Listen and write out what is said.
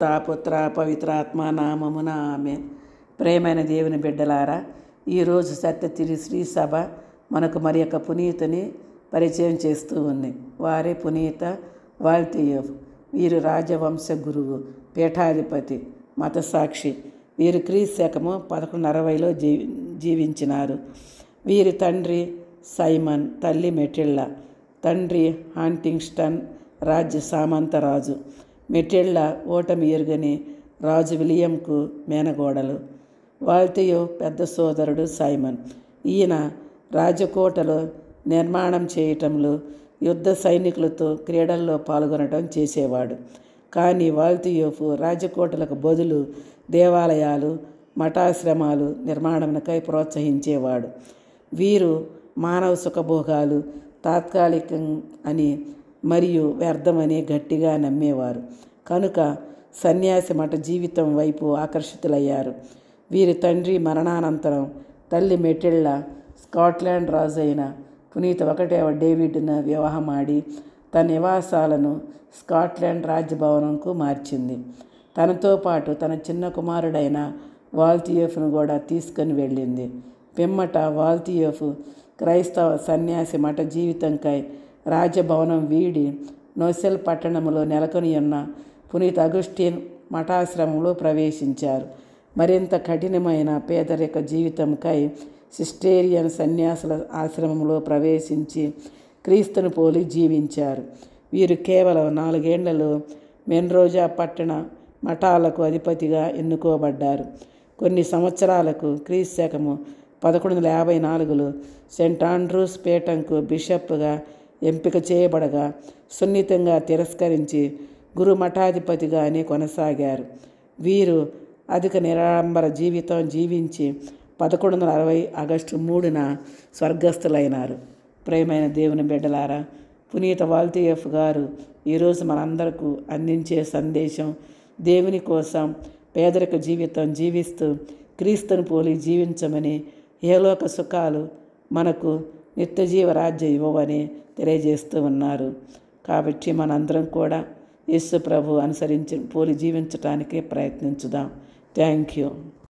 పితా పుత్ర పవిత్రాత్మ నామమున ఆమె ప్రేమైన దేవుని బిడ్డలారా ఈరోజు సత్యతిరి శ్రీ సభ మనకు మరి యొక్క పునీతని పరిచయం చేస్తూ ఉంది వారే పునీత వాల్తీయవ్ వీరు రాజవంశ గురువు పీఠాధిపతి మతసాక్షి వీరు క్రీస్తు శకము పదకొండు అరవైలో జీవి జీవించినారు వీరి తండ్రి సైమన్ తల్లి మెటిల్లా తండ్రి హాంటింగ్స్టన్ రాజ్య సామంతరాజు మెటిల్డ ఓటమి ఎరుగని రాజు విలియంకు మేనగోడలు వాల్తియో పెద్ద సోదరుడు సైమన్ ఈయన రాజకోటలో నిర్మాణం చేయటంలో యుద్ధ సైనికులతో క్రీడల్లో పాల్గొనడం చేసేవాడు కానీ వాల్తియోఫు రాజకోటలకు బదులు దేవాలయాలు మఠాశ్రమాలు నిర్మాణంకై ప్రోత్సహించేవాడు వీరు మానవ సుఖభోగాలు తాత్కాలికం అని మరియు వ్యర్థమని గట్టిగా నమ్మేవారు కనుక సన్యాసి మఠ జీవితం వైపు ఆకర్షితులయ్యారు వీరి తండ్రి మరణానంతరం తల్లి మెటిళ్ళ స్కాట్లాండ్ రాజు అయిన పునీత ఒకటేవ డేవిడ్ను వివాహమాడి తన నివాసాలను స్కాట్లాండ్ రాజ్యభవనంకు మార్చింది తనతో పాటు తన చిన్న కుమారుడైన వాల్తియోఫ్ను కూడా తీసుకొని వెళ్ళింది పిమ్మట వాల్తియోఫ్ క్రైస్తవ సన్యాసి మఠ జీవితంకై రాజభవనం వీడి నోసెల్ పట్టణంలో నెలకొని ఉన్న పునీత అగుస్టిన్ మఠాశ్రమంలో ప్రవేశించారు మరింత కఠినమైన పేదరిక జీవితంకై సిస్టేరియన్ సన్యాసుల ఆశ్రమంలో ప్రవేశించి క్రీస్తును పోలి జీవించారు వీరు కేవలం నాలుగేండ్లలో మెన్రోజా పట్టణ మఠాలకు అధిపతిగా ఎన్నుకోబడ్డారు కొన్ని సంవత్సరాలకు క్రీస్తు శకము పదకొండు వందల యాభై నాలుగులో సెంట్ ఆండ్రూస్ పీఠంకు బిషప్గా ఎంపిక చేయబడగా సున్నితంగా తిరస్కరించి గురు మఠాధిపతిగానే కొనసాగారు వీరు అధిక నిరాడంబర జీవితం జీవించి పదకొండు వందల అరవై ఆగస్టు మూడున స్వర్గస్థులైనారు ప్రేమైన దేవుని బిడ్డలారా పునీత వాల్తీఎఫ్ గారు ఈరోజు మనందరకు అందించే సందేశం దేవుని కోసం పేదరిక జీవితం జీవిస్తూ క్రీస్తుని పోలి జీవించమని ఏలోక సుఖాలు మనకు నిత్యజీవ రాజ్యం ఇవ్వమని తెలియజేస్తూ ఉన్నారు కాబట్టి మనందరం కూడా యేసు ప్రభు అనుసరించి పోలి జీవించడానికి ప్రయత్నించుదాం థ్యాంక్ యూ